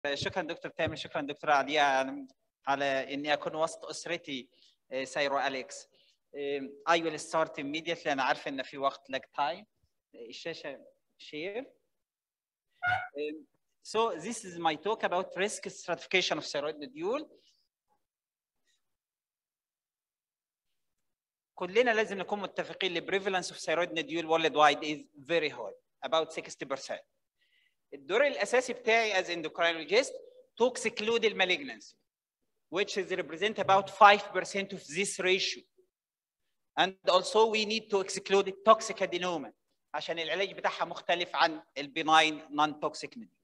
شكرا دكتور تامر شكرا دكتور عليا على اني اكون وسط اسرتي سايرو اليكس I will start immediately انا عارف ان في وقت لاج تايم الشاشه شير So this is my talk about risk stratification of thyroid nodule. كلنا لازم نكون متفقين ال prevalence of thyroid nodule worldwide is very high about 60%. الدور الاساسي بتاعي as endocrinologist to exclude the malignancy which is represent about 5% of this ratio. And also we need to exclude the toxic adenoma عشان العلاج بتاعها مختلف عن البناين non toxic nodule.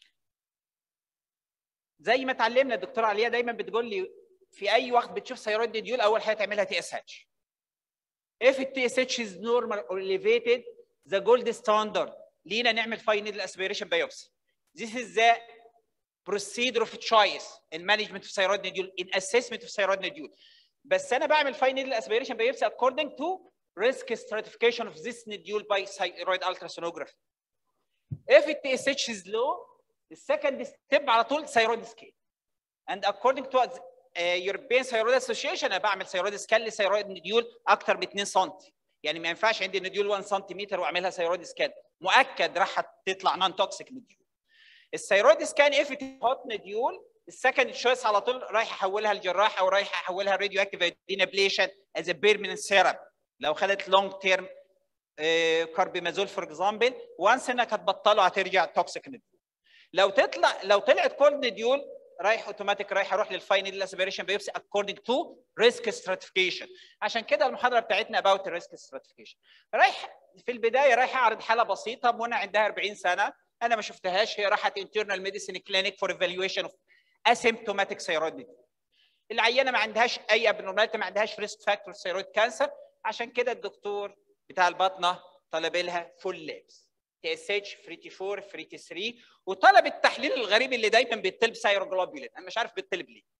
زي ما اتعلمنا الدكتوره عليا دايما بتقول لي في اي وقت بتشوف ثيرويد نوديول اول حاجه تعملها تي اس اتش. If التي اس اتش is normal or elevated the gold standard لينا نعمل فاين نيدل اسبيريشن بايوبسي. This is the procedure of choice in management of thyroid nodule in assessment of thyroid nodule. بس انا بعمل فاين نيدل اسبيريشن بايوبسي according to risk stratification of this nodule by thyroid ultrasonography. If التي اس اتش is low السكند ستيب على طول ثيرويد سكيل and according to uh, European Thyroid Association انا بعمل ثيرويد سكيل لثيرويد نديول اكتر من 2 سم يعني ما ينفعش عندي نديول 1 سم واعملها ثيرويد سكان مؤكد راح تطلع نون توكسيك نديول الثيرويد سكان اف هوت نديول السكند تشويس على طول رايح احولها للجراح او رايح احولها راديو اكتيف ابليشن از بيرمننت سيرم لو خدت لونج تيرم كاربيمازول فور اكزامبل وانس انك هتبطله هترجع توكسيك نديول لو تطلع لو طلعت كولد نديول رايح اوتوماتيك رايح اروح للفاينل اسبيريشن بايوبسي according to risk stratification عشان كده المحاضره بتاعتنا about risk stratification رايح في البدايه رايح اعرض حاله بسيطه منى عندها 40 سنه انا ما شفتهاش هي راحت internal medicine clinic for evaluation of asymptomatic thyroid nodule العيانه ما عندهاش اي abnormality ما عندهاش ريسك فاكتور ثيرويد كانسر عشان كده الدكتور بتاع الباطنه طلب لها فول لابس تي اس اتش فري تي 4 فري تي 3 وطلب التحليل الغريب اللي دايما بيطلب سيروجلوبولين انا مش عارف بيطلب ليه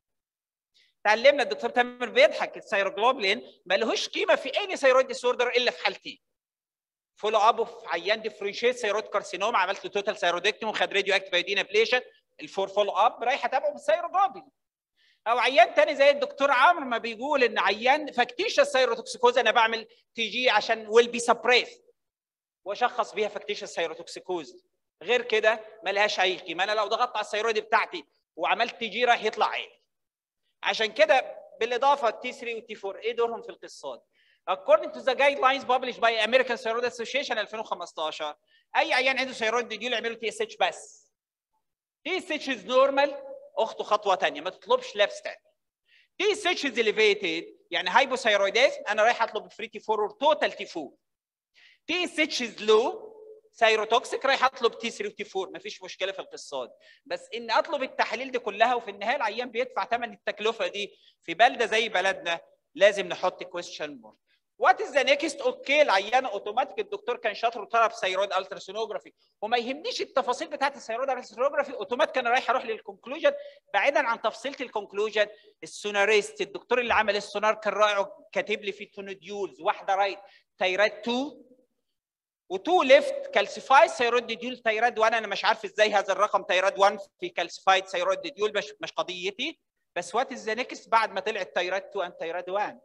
تعلمنا الدكتور تامر بيضحك السيروجلوبولين ملهوش قيمه في اي ثيرويد ديسوردر الا في حالتين فولو اب في عيان ديفرنشيت ثيرويد كارسينوم عملت له توتال ثيرودكتوم وخد راديو اكتيف ايودين ابليشن الفور فولو اب رايح اتابعه بالسيروجلوبولين او عيان تاني زي الدكتور عمرو ما بيقول ان عيان فاكتيشا سيروتوكسيكوز انا بعمل تي جي عشان ويل بي سبريس واشخص بيها فاكتيشا سيروتوكسيكوز غير كده ملهاش اي قيمه انا لو ضغطت على الثيرويد بتاعتي وعملت تي جي راح يطلع عيني عشان كده بالاضافه تي 3 والتي 4 ايه دورهم في القصه دي؟ According to the guidelines published by American Thyroid Association 2015 اي عيان عنده ثيرويد نوديول يعملوا تي اس اتش بس تي اس اتش از نورمال اخته خطوه ثانيه ما تطلبش لابس ثاني تي اس اتش از اليفيتد يعني هايبوثايرويديزم انا رايح اطلب فري تي 4 توتال تي 4 تي اس اتش از لو سيروتوكسيك رايح اطلب تي 3 وتي 4 مفيش مشكله في القصه دي بس ان اطلب التحاليل دي كلها وفي النهايه العيان بيدفع ثمن التكلفه دي في بلده زي بلدنا لازم نحط كويستشن مارك وات از ذا نيكست اوكي العيان اوتوماتيك الدكتور كان شاطر وطلب ثيرويد التراسونوجرافي وما يهمنيش التفاصيل بتاعت الثيرويد التراسونوجرافي اوتوماتيك انا رايح اروح للكونكلوجن بعيدا عن تفصيله الكونكلوجن السوناريست الدكتور اللي عمل السونار كان رائع كاتب لي في تونوديولز واحده رايت تايرات 2 و2 ليفت كالسيفايد ثيرويد ديول تايراد 1 انا مش عارف ازاي هذا الرقم تايراد 1 في كالسيفايد ثيرويد ديول مش مش قضيتي بس وات از ذا نيكست بعد ما طلعت تايراد 2 and تايراد 1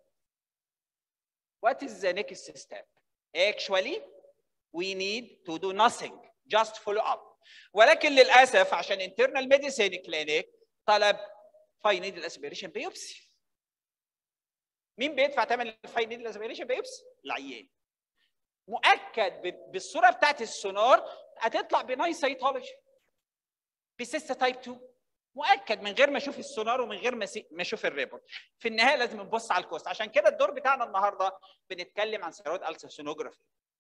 what is the next step actually we need to do nothing just follow up ولكن للاسف عشان internal medicine clinic طلب فاينيدل اسبيريشن بيوبسي مين بيدفع ثمن الفاينيدل اسبيريشن بيوبسي العيان مؤكد بالصوره بتاعت السونار هتطلع بناي سيتولوجي بسيستا تايب 2 مؤكد من غير ما اشوف السونار ومن غير ما ما اشوف الريبورت في النهايه لازم نبص على الكوست عشان كده الدور بتاعنا النهارده بنتكلم عن ثيرويد التراسونوجرافي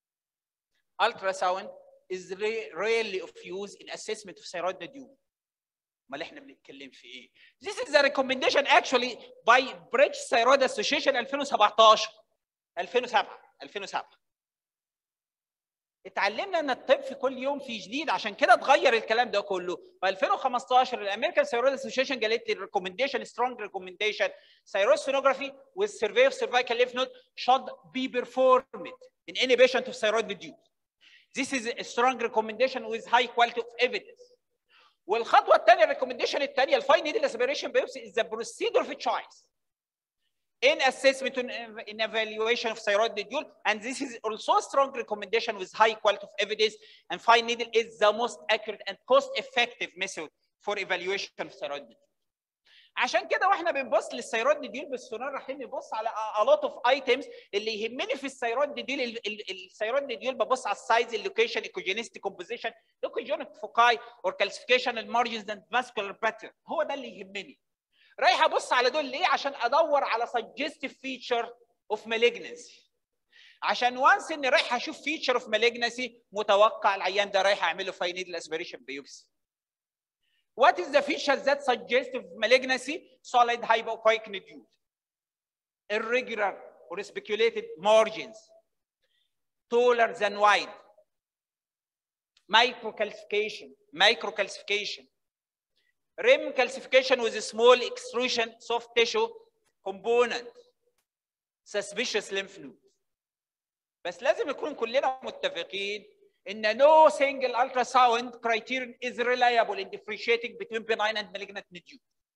الترا ساوند is rarely of use in assessment of thyroid nodule امال احنا بنتكلم في ايه this is a recommendation actually by British Thyroid Association 2017 2007 2007 اتعلمنا ان الطب في كل يوم في جديد عشان كده اتغير الكلام ده كله في 2015 الامريكان ثيرويد اسوشيشن قالت لي ريكومنديشن سترونج ريكومنديشن ثيرويد سونوجرافي with survey of cervical lymph node should be performed in any patient of thyroid nodule. This is a strong recommendation with high quality of evidence. والخطوه الثانيه الريكومنديشن الثانيه الفاين نيدل اسبيريشن بايوبسي از ذا بروسيدور في تشويس in assessment and in evaluation of thyroid nodule and this is also a strong recommendation with high quality of evidence and fine needle is the most accurate and cost effective method for evaluation of thyroid nodule عشان كده واحنا بنبص للثيرويد نوديول بالسونار رايحين نبص على a lot of items اللي يهمني في الثيرويد نوديول الثيرويد نوديول ببص على السايز اللوكيشن ايكوجينيستي كومبوزيشن لوكوجينيك فوكاي اور كالسيفيكيشن المارجنز اند فاسكولار باترن هو ده اللي يهمني رايح ابص على دول ليه عشان ادور على suggestive feature of malignancy عشان وانس اني رايح اشوف فيتشر اوف مالجنسي متوقع العيان ده رايح اعمل له فاينيدل اسبيريشن بيوبسي What is the features that suggest of malignancy? Solid hypoechoic nodule, irregular or speculated margins, taller than wide, microcalcification, microcalcification, rim calcification with a small extrusion, soft tissue component, suspicious lymph node. بس لازم نكون كلنا متفقين ان no single ultrasound criterion is reliable in differentiating between benign and malignant nodule.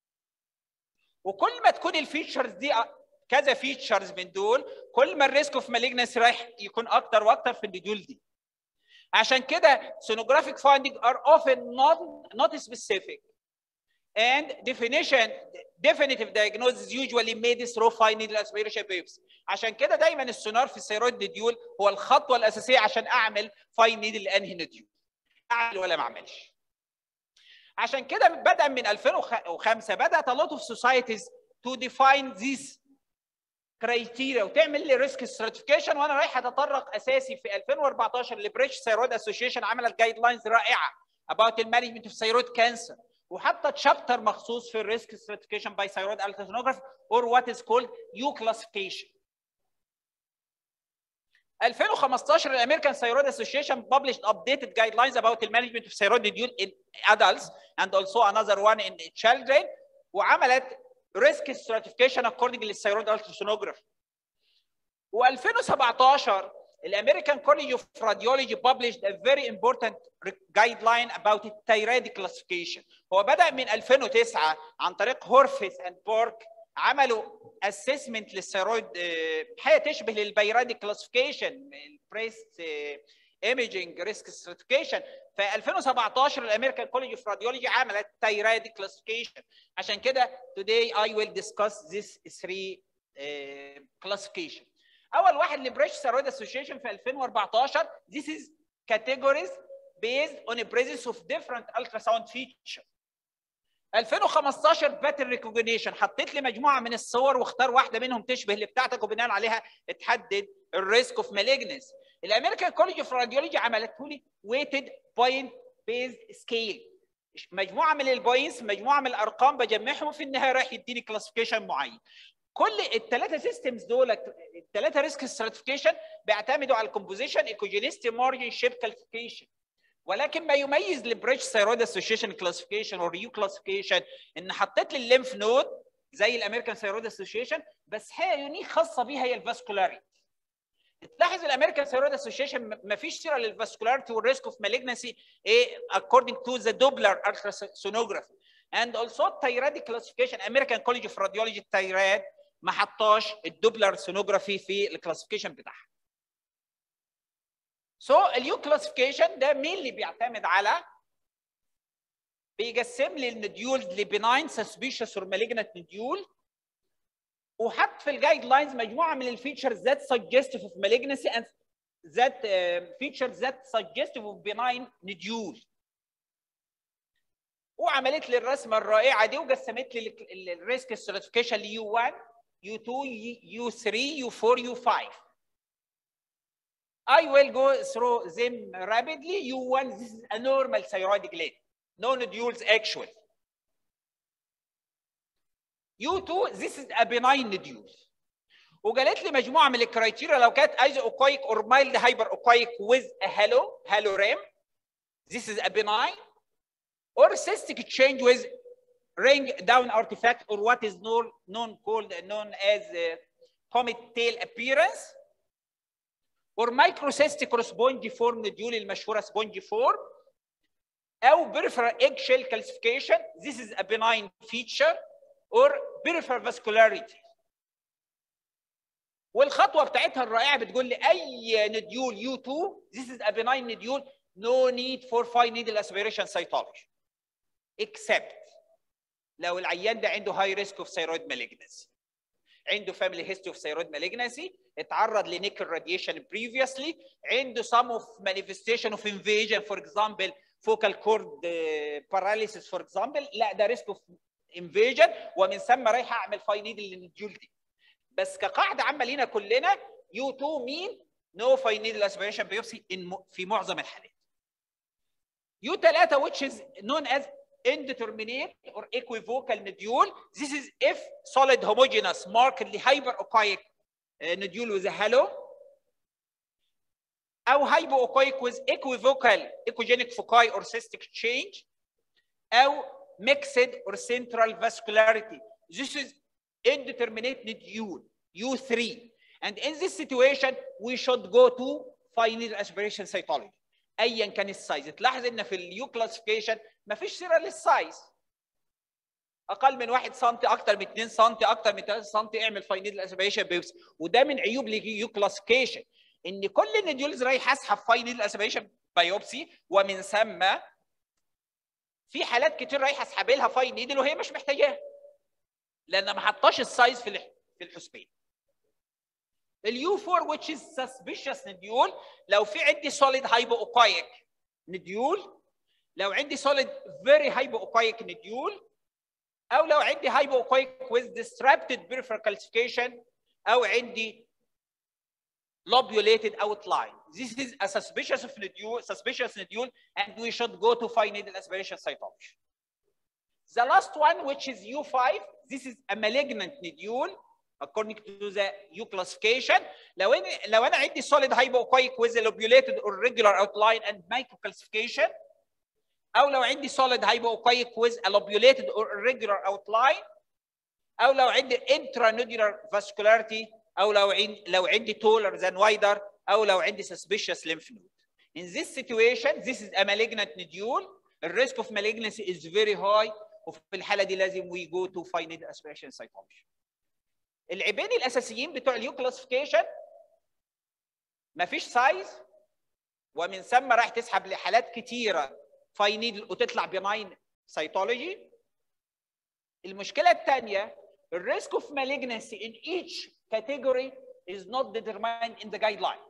وكل ما تكون الفيتشرز دي كذا فيتشرز من دول كل ما الريسك اوف مالجنس رايح يكون اكتر واكتر في النوديول دي. عشان كده sonographic findings are often not not specific and definition definitive diagnosis usually made through fine needle aspiration biopsy عشان كده دايما السونار في الثيرويد نوديول هو الخطوه الاساسيه عشان اعمل فاين نيدل لانهي نوديول اعمل ولا ما اعملش عشان كده بدا من 2005 بدات a lot of societies to define these criteria وتعمل لي ريسك stratification وانا رايح اتطرق اساسي في 2014 لبريتش ثيرويد اسوشيشن عملت جايد لاينز رائعه about المانجمنت اوف ثيرويد كانسر وحتى تشابتر مخصوص في الريسك stratification باي ثيرويد ultrasonography or what is called U classification 2015 الامريكان ثيرويد اسوشيشن published updated guidelines about the management of thyroid nodule in adults and also another one in children وعملت risk stratification according للثيرويد ultrasonography و2017 الامريكان كوليج اوف راديولوجي published a very important guideline about التيرادي classification هو بدا من 2009 عن طريق هورفيس اند بورك عملوا اسسمنت للثيرويد حاجه تشبه للبيرادي كلاسيفيكيشن البريست ايميجنج ريسك ستراتيفيكيشن في 2017 الامريكان كوليج اوف راديولوجي عملت تيرادي كلاسيفيكيشن عشان كده today I will discuss this three uh, classification اول واحد لبريش ثيرويد اسوشيشن في 2014 this is categories based on a presence of different ultrasound features 2015 باتر ريكوجنيشن حطيت لي مجموعه من الصور واختار واحده منهم تشبه اللي بتاعتك وبناء عليها تحدد الريسك اوف مالجنس الامريكان كوليج اوف راديولوجي عملته لي ويتد بوينت بيز سكيل مجموعه من البوينتس مجموعه من الارقام بجمعهم وفي النهايه رايح يديني كلاسيفيكيشن معين كل الثلاثه سيستمز دول الثلاثه ريسك ستراتيفيكيشن بيعتمدوا على الكومبوزيشن ايكوجينيستي مارجن شيب كالسيفيكيشن ولكن ما يميز البريتش ثيرويد اسوشيشن كلاسيفيكيشن او ريو كلاسيفيكيشن ان حطيت لي الليمف نود زي الامريكان ثيرويد اسوشيشن بس هي يونيك خاصه بيها هي الفاسكولاريتي تلاحظ الامريكان ثيرويد اسوشيشن ما فيش سيره للفاسكولاريتي والريسك اوف مالجنسي ايه according to the Doppler ultrasonography and also التيرادي كلاسيفيكيشن امريكان كوليج اوف راديولوجي التيراد ما حطاش الدوبلر سونوجرافي في الكلاسيفيكيشن بتاعها سو اليو كلاسيفيكيشن ده مين اللي بيعتمد على بيقسم لي النديول لبناين سسبيشس اور مالجنت نديول وحط في الجايد لاينز مجموعه من الفيتشرز ذات سجستيف اوف مالجنسي اند ذات فيتشرز ذات سجستيف اوف بناين نديول وعملت لي الرسمه الرائعه دي وقسمت لي الريسك ستراتيفيكيشن ليو 1 يو 2 يو 3 يو 4 يو 5 I will go through them rapidly. U1, this is a normal thyroid gland. No nodules actually. U2, this is a benign nodule. وقالت لي مجموعه من الكرايتيريا لو كانت ايزو اوكويك اور مايلد هايبر اوكويك with a halo, halo rim. This is a benign. Or cystic change with ring down artifact or what is known, known called known as uh, comet tail appearance. or microcystic or spongiform nodule المشهوره spongiform او peripheral eggshell calcification this is a benign feature or peripheral vascularity والخطوه بتاعتها الرائعه بتقول لي اي نديول U2 this is a benign nodule no need for fine needle aspiration cytology except لو العيان ده عنده high risk of thyroid malignancy عنده family history of thyroid malignancy اتعرض لنيكل radiation previously عنده some of manifestation of invasion for example focal cord paralysis for example لا ده risk of invasion ومن ثم رايح اعمل fine needle للنديول دي بس كقاعده عامه لينا كلنا يو 2 مين نو فاينيدل اسبيريشن بيوبسي في معظم الحالات يو 3 which is known as indeterminate or equivocal nodule this is if solid homogeneous markedly hyperechoic nodule with a halo او hypoechoic with equivocal echogenic foci or cystic change او mixed or central vascularity this is indeterminate nodule U3 and in this situation we should go to final aspiration cytology ايا كان السايز تلاحظ ان في اليو كلاسيفيكيشن مفيش سيره للسايز اقل من 1 سم اكتر من 2 سم اكتر من 3 سم اعمل فاينل اسبريشن بيبس وده من عيوب اليو كلاسيفيكيشن ان كل النديولز رايح اسحب فاينل اسبريشن بايوبسي ومن ثم في حالات كتير رايح اسحب لها فاين نيدل وهي مش محتاجاها لان ما حطاش السايز في في الحسبان اليو 4 which is suspicious نديول لو في عندي solid hypoechoic نديول لو عندي solid very hypoechoic نديول او لو عندي hypoechoic with disrupted peripheral calcification او عندي lobulated outline this is a suspicious of nodule suspicious nodule and we should go to fine needle aspiration cytology the last one which is U5 this is a malignant nodule according to the U classification لو ان لو انا عندي solid hypoechoic with a lobulated or regular outline and microcalcification او لو عندي solid hypoechoic with a lobulated or irregular outline او لو عندي intranudular vascularity او لو عندي لو عندي taller than wider او لو عندي suspicious lymph node in this situation this is a malignant nodule the risk of malignancy is very high وفي الحاله دي لازم we go to finite aspiration cytology العيبين الاساسيين بتوع اليو كلاسيفيكيشن مفيش سايز ومن ثم راح تسحب لحالات كتيره فاينيد وتطلع بناين سيتولوجي المشكله الثانيه الريسك اوف malignancy in each category is not determined in the guideline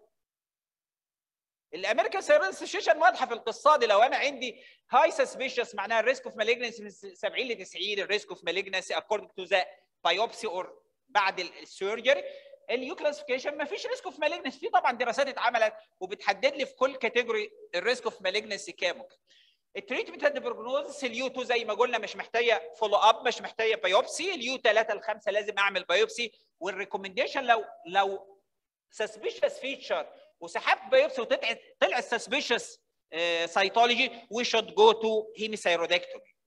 الامريكان سيرفيس اسوشيشن واضحه في القصه دي لو انا عندي هاي سسبيشس معناها الريسك اوف مالجنسي من 70 ل 90 الريسك اوف مالجنسي according to the biopsy or بعد السيرجري اليو كلاسيفيكيشن ما فيش ريسك اوف مالجنسي في طبعا دراسات اتعملت وبتحدد لي في كل كاتيجوري الريسك اوف مالجنسي كام التريتمنت اند بروجنوزس اليو 2 زي ما قلنا مش محتاجه فولو اب مش محتاجه بايوبسي اليو 3 ل 5 لازم اعمل بايوبسي والريكومنديشن لو لو سسبيشس فيتشر وسحبت بايوبسي وطلعت طلع سسبيشس سايتولوجي وي شود جو تو هيميثايرودكتومي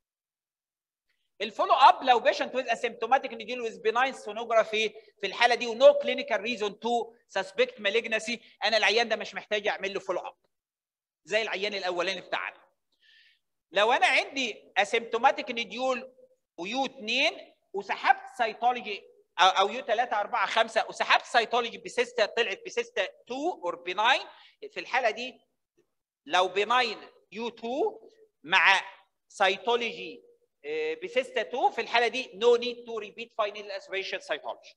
الفولو اب لو بيشنت ويز اسيمتوماتيك نديل ويز بناين سونوجرافي في الحاله دي ونو كلينيكال ريزون تو سسبكت مالجنسي انا العيان ده مش محتاج اعمل له فولو اب زي العيان الاولاني بتاعنا لو انا عندي اسيمتوماتيك نديول ويو 2 وسحبت سايتولوجي او او يو 3 4 5 وسحبت سايتولوجي بسيستا طلعت بسيستا 2 اور بناين في الحاله دي لو بناين يو 2 مع سايتولوجي بسيستا 2 في الحاله دي نو نيد تو ريبيت فاينل اسبريشن سايتولوجي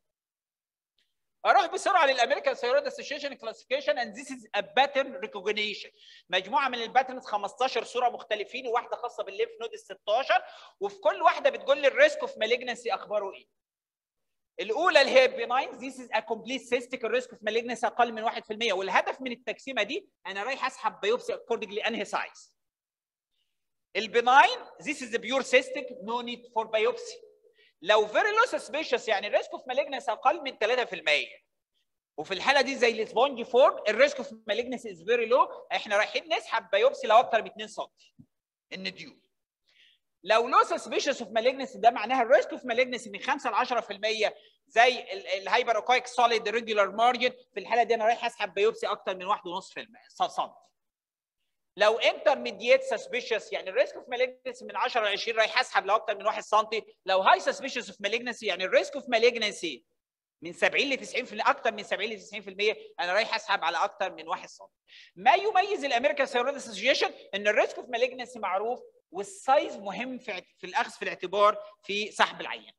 اروح بسرعه للامريكان ثيرويد اسوشيشن كلاسيفيكيشن اند ذيس از ا باترن ريكوجنيشن مجموعه من الباترنز 15 صوره مختلفين وواحده خاصه بالليمف نود ال 16 وفي كل واحده بتقول لي الريسك اوف مالجنسي اخباره ايه الاولى اللي هي بناين ذيس از ا كومبليت سيستيك الريسك اوف مالجنسي اقل من 1% والهدف من التقسيمه دي انا رايح اسحب بايوبسي اكوردنج لانهي سايز البناين ذيس از بيور سيستيك نو نيد فور بايوبسي لو فيري لو سسبيشس يعني الريسك اوف مالجنس اقل من 3% وفي الحاله دي زي السبونج فورم الريسك اوف مالجنس از فيري لو احنا رايحين نسحب بايوبسي لو اكتر من 2 سم النديول لو لو سسبيشس اوف مالجنس ده معناها الريسك اوف مالجنس من 5 ل 10% زي الهايبر اوكايك سوليد ريجولار مارجن في الحاله دي انا رايح اسحب بايوبسي اكتر من 1.5% سم لو انترميديت سسبيشس يعني الريسك اوف مالجنسي من 10 ل 20 رايح اسحب لو اكتر من 1 سم لو هاي سسبيشس اوف مالجنسي يعني الريسك اوف مالجنسي من 70 ل 90% اكتر من 70 ل 90% انا رايح اسحب على اكتر من 1 سم ما يميز الامريكان ثيرويد اسوشيشن ان الريسك اوف مالجنسي معروف والسايز مهم في في الاخذ في الاعتبار في سحب العيان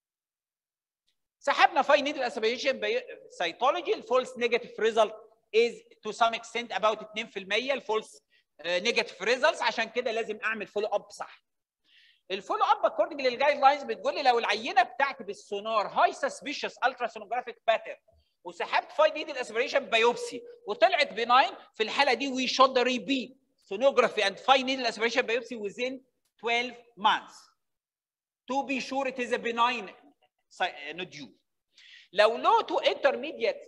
سحبنا فاي نيدل اسبيشن سيتولوجي الفولس نيجاتيف ريزلت از تو سام اكستنت اباوت 2% الفولس نيجاتيف ريزلتس عشان كده لازم اعمل فولو اب صح الفولو اب اكوردنج للجايد لاينز بتقول لي لو العينه بتاعتي بالسونار هاي سسبيشس الترا سونوجرافيك باترن وسحبت فاي نيدل اسبيريشن بايوبسي وطلعت بناين في الحاله دي وي شود ريبيت sonography and fine needle aspiration biopsy within 12 months to be sure it is a benign nodule. لو low to intermediate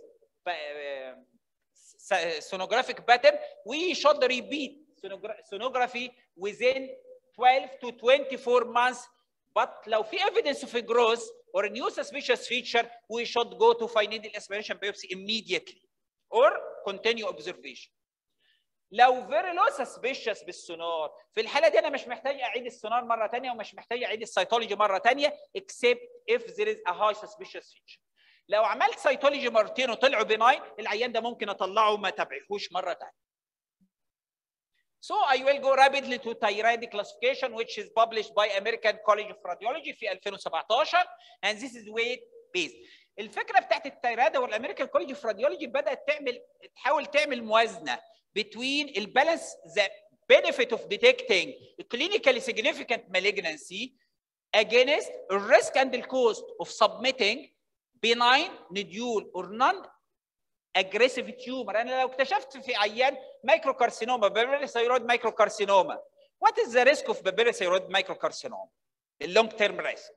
sonographic pattern, we should repeat sonography within 12 to 24 months. But لو في evidence of a growth or a new suspicious feature, we should go to fine needle aspiration biopsy immediately or continue observation. لو فيري لو سسبيشس بالسونار في الحاله دي انا مش محتاج اعيد السونار مره ثانيه ومش محتاج اعيد السيتولوجي مره ثانيه except if there is a high suspicious feature لو عملت سيتولوجي مرتين وطلعوا بناين العيان ده ممكن اطلعه وما تابعهوش مره ثانيه So I will go rapidly to thyroid classification which is published by American College of Radiology في 2017 and this is weight based. الفكره بتاعت التيراد والامريكان كوليج اوف راديولوجي بدات تعمل تحاول تعمل موازنه between the balance the benefit of detecting clinically significant malignancy against the risk and the cost of submitting benign nodule or non aggressive tumor انا لو اكتشفت في عيان مايكروكارسينوما بابيلي ثيرويد مايكروكارسينوما what is the risk of بابيلي ثيرويد مايكروكارسينوما اللونج تيرم ريسك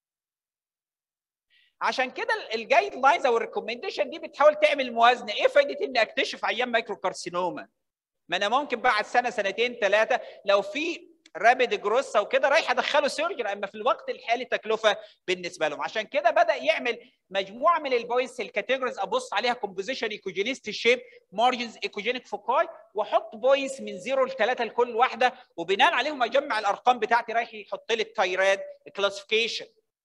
عشان كده الجايد لاينز او الريكومنديشن دي بتحاول تعمل موازنه ايه فايده اني اكتشف عيان مايكروكارسينوما ما انا ممكن بعد سنه سنتين ثلاثه لو في رابيد جروس او كده رايح ادخله سيرجري اما في الوقت الحالي تكلفه بالنسبه لهم عشان كده بدا يعمل مجموعه من البوينتس الكاتيجوريز ابص عليها كومبوزيشن ايكوجينيست شيب مارجنز ايكوجينيك فوكاي واحط بوينتس من زيرو لثلاثه لكل واحده وبناء عليهم اجمع الارقام بتاعتي رايح يحط لي التايراد كلاسيفيكيشن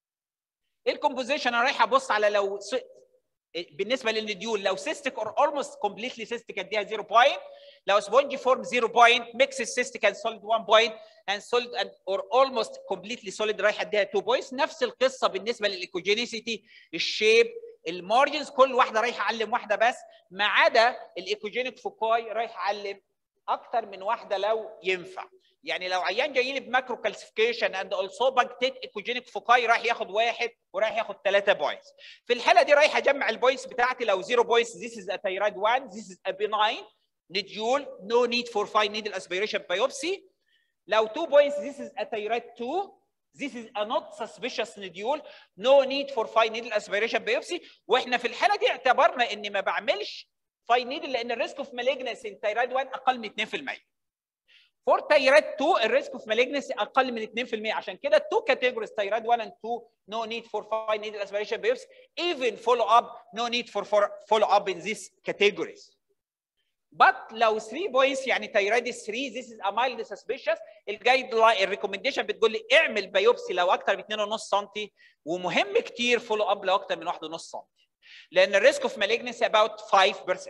ايه الكومبوزيشن انا رايح ابص على لو س... بالنسبه للنديول لو سيستيك اور اولموست كومبليتلي سيستيك اديها 0 بوينت لو سبونجي فورم 0 بوينت ميكس سيستيك اند سوليد 1 بوينت اند سوليد اور اولموست كومبليتلي سوليد رايح اديها 2 بوينتس نفس القصه بالنسبه للايكوجينيسيتي الشيب المارجنز كل واحده رايحه اعلم واحده بس ما عدا الايكوجينيك فوكاي رايح اعلم اكتر من واحده لو ينفع يعني لو عيان جاي لي بماكرو كالسيفيكيشن اند اولسو بانكتيت ايكوجينيك فوكاي رايح ياخد واحد ورايح ياخد ثلاثه بوينتس في الحاله دي رايح اجمع البوينتس بتاعتي لو 0 بوينتس ذيس از ا thyroid 1 ذيس از ا benign nodule no need for fine needle aspiration biopsy لو 2 points this is a thyroid 2 this is a not suspicious nodule no need for fine needle aspiration biopsy واحنا في الحاله دي اعتبرنا اني ما بعملش fine needle لان الريسك اوف malignancy in thyroid 1 اقل من 2% فور تايرات 2 الريسك اوف مالجنسي اقل من 2% عشان كده التو كاتيجوريز تايرات 1 and 2 no need for fine needle aspiration biopsy even follow up no need for, for follow up in these categories but لو 3 بوينتس يعني تايراد 3 this is a mild suspicious الجايد لاين الريكومنديشن بتقول لي اعمل بايوبسي لو اكتر من 2.5 سم ومهم كتير فولو اب لو اكتر من 1.5 سم لان الريسك اوف مالجنسي about 5%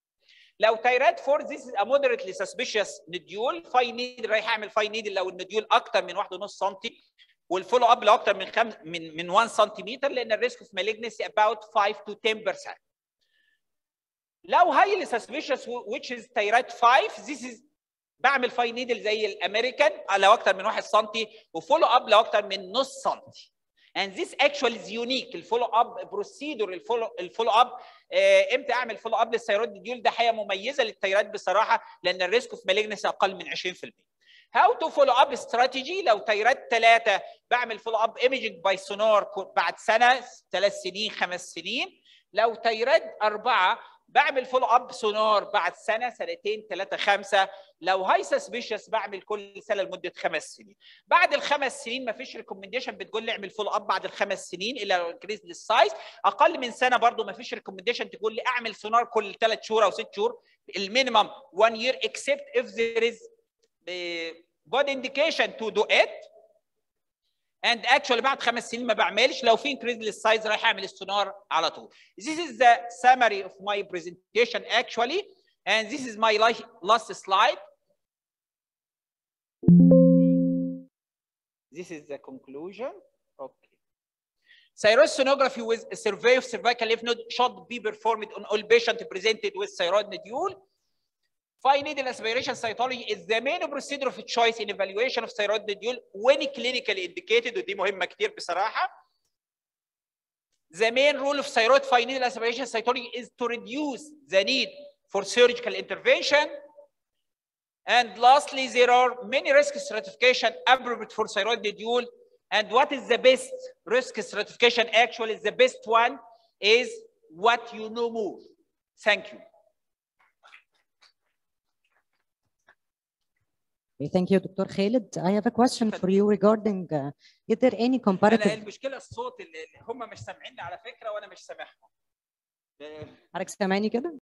لو تايرات 4 this is a moderately suspicious nodule فاي نيدل رايح اعمل فاي نيدل لو النوديول اكتر من 1.5 سم والفولو اب لو اكتر من خم... من من 1 سنتيمتر لان الريسك اوف مالجنسي about 5 to 10% لو highly suspicious which is تايرات 5 this is بعمل فاي نيدل زي الامريكان لو اكتر من 1 سم وفولو اب لو اكتر من نص سم and this actually is unique الفولو اب بروسيدور الفولو الفولو اب آه امتى اعمل فولو اب للثيرويد ديول ده حاجه مميزه للثيرويد بصراحه لان الريسك اوف مالجنسي اقل من 20% هاو تو فولو اب استراتيجي لو تيراد ثلاثه بعمل فولو اب ايمجنج باي سونار بعد سنه ثلاث سنين خمس سنين لو تيراد اربعه بعمل فولو اب سونار بعد سنه سنتين ثلاثه خمسه لو هاي سسبيشس بعمل كل سنه لمده خمس سنين بعد الخمس سنين ما فيش ريكومنديشن بتقول لي اعمل فولو اب بعد الخمس سنين الا لو انكريز للسايز اقل من سنه برضو ما فيش ريكومنديشن تقول لي اعمل سونار كل ثلاث شهور او ست شهور المينيمم 1 year except if there is uh, good indication to do it and actually بعد خمس سنين ما بعملش لو في increase للسايز رايح اعمل السونار على طول. This is the summary of my presentation actually and this is my last slide. This is the conclusion. Okay. Thyroid sonography with a survey of cervical lymph node should be performed on all patients presented with thyroid nodule. Fine needle aspiration cytology is the main procedure of choice in evaluation of thyroid nodule when clinically indicated ودي مهمة كتير بصراحة. The main role of thyroid fine needle aspiration cytology is to reduce the need for surgical intervention. And lastly, there are many risk stratification appropriate for thyroid nodule. And what is the best risk stratification? Actually, the best one is what you know more. Thank you. Okay, Thank you, Dr. Khalid. I have a question for you regarding, uh, is there any انا comparative, المشكله الصوت اللي اللي هم مش سامعيني على فكره وانا مش سامعهم حضرتك سامعني كده؟